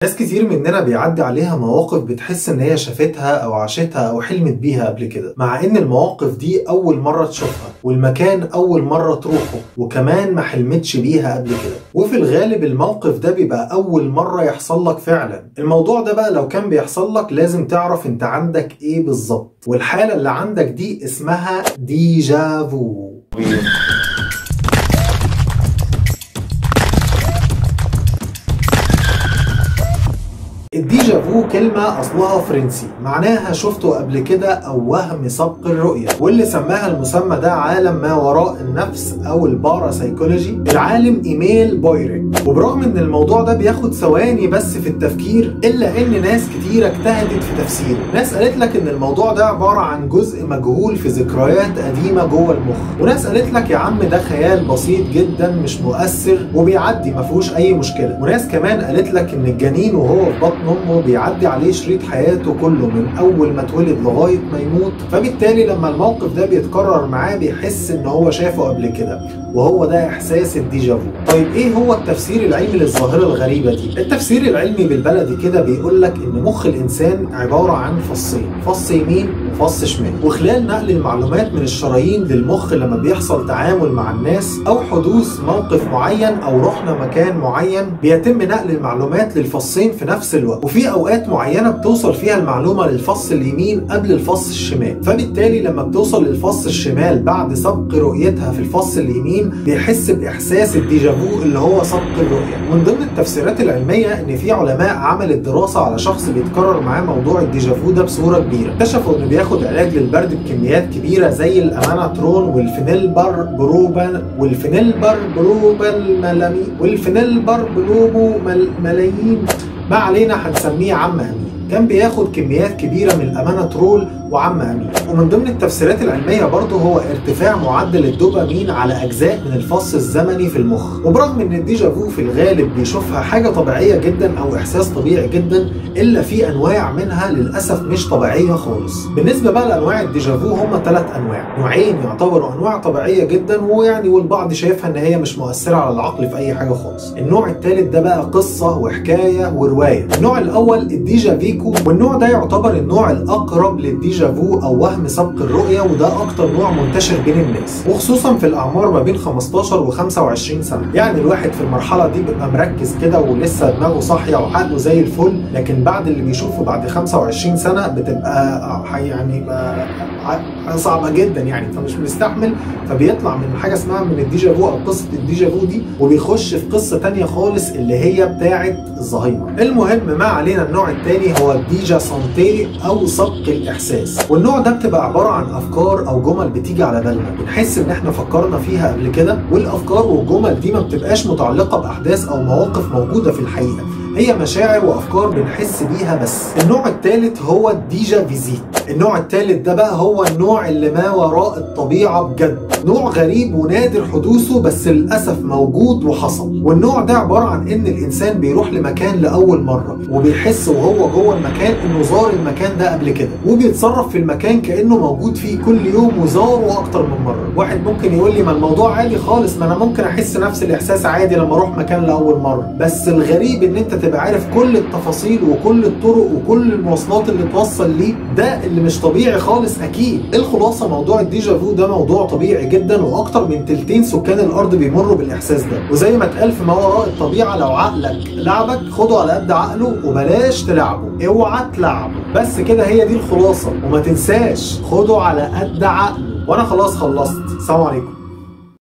ناس كتير مننا بيعدي عليها مواقف بتحس ان هي شافتها او عاشتها او حلمت بيها قبل كده مع ان المواقف دي اول مرة تشوفها والمكان اول مرة تروحه وكمان ما حلمتش بيها قبل كده وفي الغالب الموقف ده بيبقى اول مرة يحصل لك فعلا الموضوع ده بقى لو كان بيحصل لك لازم تعرف انت عندك ايه بالظبط والحالة اللي عندك دي اسمها ديجافو الديجافو كلمة أصلها فرنسي معناها شفته قبل كده أو وهم سبق الرؤية واللي سماها المسمى ده عالم ما وراء النفس أو البارا سايكولوجي العالم إيميل بويريك وبرغم إن الموضوع ده بياخد ثواني بس في التفكير إلا إن ناس كتيرة اجتهدت في تفسيره ناس قالت لك إن الموضوع ده عبارة عن جزء مجهول في ذكريات قديمة جوه المخ وناس قالت لك يا عم ده خيال بسيط جدا مش مؤثر وبيعدي ما فيهوش أي مشكلة وناس كمان قالت لك إن الجنين وهو في بطن امه بيعدي عليه شريط حياته كله من اول ما اتولد لغايه ما يموت فبالتالي لما الموقف ده بيتكرر معاه بيحس ان هو شافه قبل كده وهو ده احساس الديجافو طيب ايه هو التفسير العلمي للظاهره الغريبه دي التفسير العلمي بالبلدي كده بيقول لك ان مخ الانسان عباره عن فصين فص يمين وفص شمال وخلال نقل المعلومات من الشرايين للمخ لما بيحصل تعامل مع الناس او حدوث موقف معين او رحنا مكان معين بيتم نقل المعلومات للفصين في نفس الوقت وفي اوقات معينه بتوصل فيها المعلومه للفص اليمين قبل الفص الشمال فبالتالي لما بتوصل للفص الشمال بعد سبق رؤيتها في الفص اليمين بيحس باحساس الديجافو اللي هو سبق الرؤيه من ضمن التفسيرات العلميه ان في علماء عملت دراسه على شخص بيتكرر معاه موضوع الديجافو ده بصوره كبيره اكتشفوا انه بياخد علاج للبرد بكميات كبيره زي الاماناترون والفينيلبر بروبا والفينيلبر بروبال ملامي والفينيلبر بلوبو مل ملايين ما علينا هنسميه عم امين كان بياخد كميات كبيره من الاماناترول وعم امين ومن ضمن التفسيرات العلميه برضه هو ارتفاع معدل الدوبامين على اجزاء من الفص الزمني في المخ وبرغم ان الديجافو في الغالب بيشوفها حاجه طبيعيه جدا او احساس طبيعي جدا الا في انواع منها للاسف مش طبيعيه خالص بالنسبه بقى لانواع الديجافو هم ثلاث انواع نوعين يعتبروا انواع طبيعيه جدا ويعني والبعض شايفها ان هي مش مؤثره على العقل في اي حاجه خالص النوع الثالث ده بقى قصه وحكايه وروايه النوع الاول الديجا فيكو والنوع ده يعتبر النوع الاقرب للديجا فو او وهم سبق الرؤيه وده اكتر نوع منتشر بين الناس وخصوصا في الاعمار ما بين 15 و25 سنه يعني الواحد في المرحله دي بيبقى مركز كده ولسه دماغه صاحيه وعقله زي الفل لكن بعد اللي بيشوفه بعد 25 سنه بتبقى يعني صعبه جدا يعني فمش مستحمل فبيطلع من حاجه اسمها من الديجافو او قصه الديجافو دي وبيخش في قصه تانية خالص اللي هي بتاعه الزهايمر المهم ما علينا النوع الثاني هو الديجا سانتي او سبق الاحساس والنوع ده بتبقى عباره عن افكار او جمل بتيجي على بالنا بنحس ان احنا فكرنا فيها قبل كده والافكار والجمل دي ما بتبقاش متعلقه باحداث او مواقف موجوده في الحقيقه هي مشاعر وافكار بنحس بيها بس النوع الثالث هو الديجا فيزيت النوع الثالث ده بقى هو النوع اللي ما وراء الطبيعه بجد نوع غريب ونادر حدوثه بس للاسف موجود وحصل والنوع ده عباره عن ان الانسان بيروح لمكان لاول مره وبيحس وهو جوه المكان انه زار المكان ده قبل كده وبيتصرف في المكان كانه موجود فيه كل يوم وزاره اكتر من مره واحد ممكن يقول لي ما الموضوع عادي خالص ما انا ممكن احس نفس الاحساس عادي لما اروح مكان لاول مره بس الغريب ان انت تبقى عارف كل التفاصيل وكل الطرق وكل المواصلات اللي توصل ليه ده اللي مش طبيعي خالص اكيد الخلاصه موضوع الديجافو ده موضوع طبيعي جدا واكتر من تلتين سكان الارض بيمروا بالاحساس ده وزي ما اتقال في ما وراء الطبيعه لو عقلك لعبك خده على قد عقله وبلاش تلعبه اوعى تلعبه بس كده هي دي الخلاصه وما تنساش خده على قد عقله وانا خلاص خلصت سلام عليكم